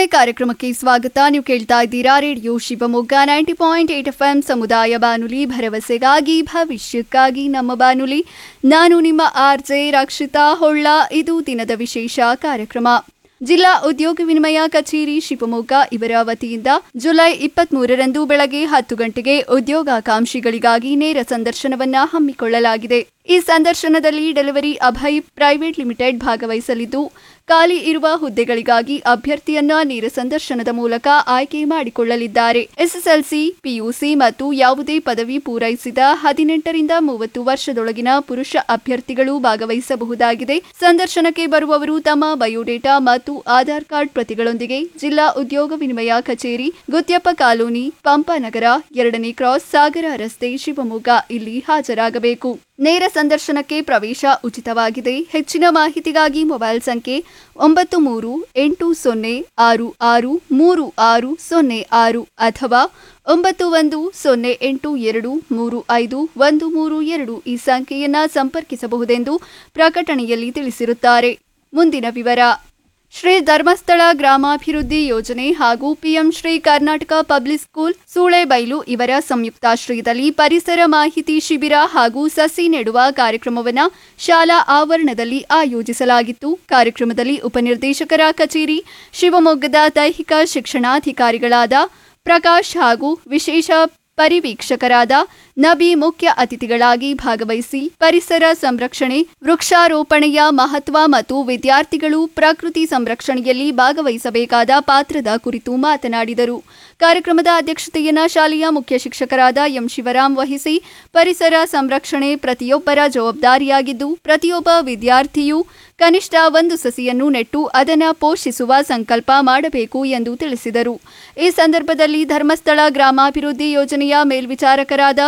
ಮತ್ತೊಮ್ಮೆ ಕಾರ್ಯಕ್ರಮಕ್ಕೆ ಸ್ವಾಗತ ನೀವು ಕೇಳ್ತಾ ಇದ್ದೀರಾ radio Shivamogga ninety point eight F M ಸಮುದಾಯ ಬಾನುಲಿ ಭರವಸೆಗಾಗಿ ಭವಿಷ್ಯಕ್ಕಾಗಿ ನಮ್ಮ ಬಾನುಲಿ ನಾನು ನಿಮ್ಮ ಆರ್ ಜೆ ರಕ್ಷಿತಾ ಹೊಳ್ಳ ಇದು ದಿನದ ವಿಶೇಷ ಕಾರ್ಯಕ್ರಮ ಜಿಲ್ಲಾ ಉದ್ಯೋಗ ವಿನಿಮಯ ಕಚೇರಿ ಶಿವಮೊಗ್ಗ ಇವರ ವತಿಯಿಂದ ಜುಲೈ ಇಪ್ಪತ್ತ್ ಮೂರರಂದು ಬೆಳಗ್ಗೆ ಹತ್ತು ಗಂಟೆಗೆ ಉದ್ಯೋಗಾಕಾಂಕ್ಷಿಗಳಿಗಾಗಿ ನೇರ ಸಂದರ್ಶನವನ್ನ ಹಮ್ಮಿಕೊಳ್ಳಲಾಗಿದೆ ಈ ಸಂದರ್ಶನದಲ್ಲಿ ಡೆಲಿವರಿ ಅಭಯ್ ಪ್ರೈವೇಟ್ ಲಿಮಿಟೆಡ್ ಭಾಗವಹಿಸಲಿದ್ದು ಖಾಲಿ ಇರುವ ಹುದ್ದೆಗಳಿಗಾಗಿ ಅಭ್ಯರ್ಥಿಯನ್ನ ನೇರ ಸಂದರ್ಶನದ ಮೂಲಕ ಆಯ್ಕೆ ಮಾಡಿಕೊಳ್ಳಲಿದ್ದಾರೆ ಎಸ್ಎಸ್ಎಲ್ಸಿ ಪಿಯುಸಿ ಮತ್ತು ಯಾವುದೇ ಪದವಿ ಪೂರೈಸಿದ ಹದಿನೆಂಟರಿಂದ ಮೂವತ್ತು ವರ್ಷದೊಳಗಿನ ಪುರುಷ ಅಭ್ಯರ್ಥಿಗಳು ಭಾಗವಹಿಸಬಹುದಾಗಿದೆ ಸಂದರ್ಶನಕ್ಕೆ ಬರುವವರು ತಮ್ಮ ಬಯೋಡೇಟಾ ಮತ್ತು ಆಧಾರ್ ಕಾರ್ಡ್ ಪ್ರತಿಗಳೊಂದಿಗೆ ಜಿಲ್ಲಾ ಉದ್ಯೋಗ ವಿನಿಮಯ ಕಚೇರಿ ಗುತ್ಯಪ್ಪ ಕಾಲೋನಿ ಪಂಪನಗರ ಎರಡನೇ ಕ್ರಾಸ್ ಸಾಗರ ರಸ್ತೆ ಶಿವಮೊಗ್ಗ ಇಲ್ಲಿ ಹಾಜರಾಗಬೇಕು ನೇರ ಸಂದರ್ಶನಕ್ಕೆ ಪ್ರವೇಶ ಉಚಿತವಾಗಿದೆ ಹೆಚ್ಚಿನ ಮಾಹಿತಿಗಾಗಿ ಮೊಬೈಲ್ ಸಂಖ್ಯೆ ಒಂಬತ್ತು ಮೂರು ಎಂಟು ಸೊನ್ನೆ ಆರು ಆರು ಮೂರು ಆರು ಸೊನ್ನೆ ಆರು ಅಥವಾ ಒಂಬತ್ತು ಒಂದು ಸೊನ್ನೆ ಎಂಟು ಎರಡು ಮೂರು ಐದು ಒಂದು ಮೂರು ಎರಡು ಈ ಸಂಖ್ಯೆಯನ್ನ ಸಂಪರ್ಕಿಸಬಹುದೆಂದು ಪ್ರಕಟಣೆಯಲ್ಲಿ ತಿಳಿಸಿರುತ್ತಾರೆ ಮುಂದಿನ ವಿವರ ಶ್ರೀ ಧರ್ಮಸ್ಥಳ ಗ್ರಾಮಾಭಿವೃದ್ಧಿ ಯೋಜನೆ ಹಾಗೂ PM Shri Karnataka public school Sulebailu ಇವರ ಸಂಯುಕ್ತಾಶ್ರಯದಲ್ಲಿ ಪರಿಸರ ಮಾಹಿತಿ ಶಿಬಿರ ಹಾಗೂ ಸಸಿ ನೆಡುವ ಕಾರ್ಯಕ್ರಮವನ್ನು ಶಾಲಾ ಆವರಣದಲ್ಲಿ ಆಯೋಜಿಸಲಾಗಿತ್ತು ಕಾರ್ಯಕ್ರಮದಲ್ಲಿ ಉಪನಿರ್ದೇಶಕರ ಕಚೇರಿ ಶಿವಮೊಗ್ಗದ ದೈಹಿಕ ಶಿಕ್ಷಣಾಧಿಕಾರಿಗಳಾದ ಪ್ರಕಾಶ್ ಹಾಗೂ ವಿಶೇಷ ಪರಿವೀಕ್ಷಕರಾದ ನಬಿ ಮುಖ್ಯ ಅತಿಥಿಗಳಾಗಿ ಭಾಗವಹಿಸಿ ಪರಿಸರ ಸಂರಕ್ಷಣೆ ವೃಕ್ಷಾರೋಪಣೆಯ ಮಹತ್ವ ಮತ್ತು ವಿದ್ಯಾರ್ಥಿಗಳು ಪ್ರಕೃತಿ ಸಂರಕ್ಷಣೆಯಲ್ಲಿ ಭಾಗವಹಿಸಬೇಕಾದ ಪಾತ್ರದ ಕುರಿತು ಮಾತನಾಡಿದರು ಕಾರ್ಯಕ್ರಮದ ಅಧ್ಯಕ್ಷತೆಯನ್ನ ಶಾಲೆಯ ಮುಖ್ಯ ಶಿಕ್ಷಕರಾದ ಎಂ ಶಿವರಾಂ ವಹಿಸಿ ಪರಿಸರ ಸಂರಕ್ಷಣೆ ಪ್ರತಿಯೊಬ್ಬರ ಜವಾಬ್ದಾರಿಯಾಗಿದ್ದು ಪ್ರತಿಯೊಬ್ಬ ವಿದ್ಯಾರ್ಥಿಯೂ ಕನಿಷ್ಠ ಒಂದು ಸಸಿಯನ್ನು ನೆಟ್ಟು ಅದನ್ನು ಪೋಷಿಸುವ ಸಂಕಲ್ಪ ಮಾಡಬೇಕು ಎಂದು ತಿಳಿಸಿದರು ಈ ಸಂದರ್ಭದಲ್ಲಿ ಧರ್ಮಸ್ಥಳ ಗ್ರಾಮಾಭಿವೃದ್ಧಿ ಯೋಜನೆಯ ಮೇಲ್ವಿಚಾರಕರಾದ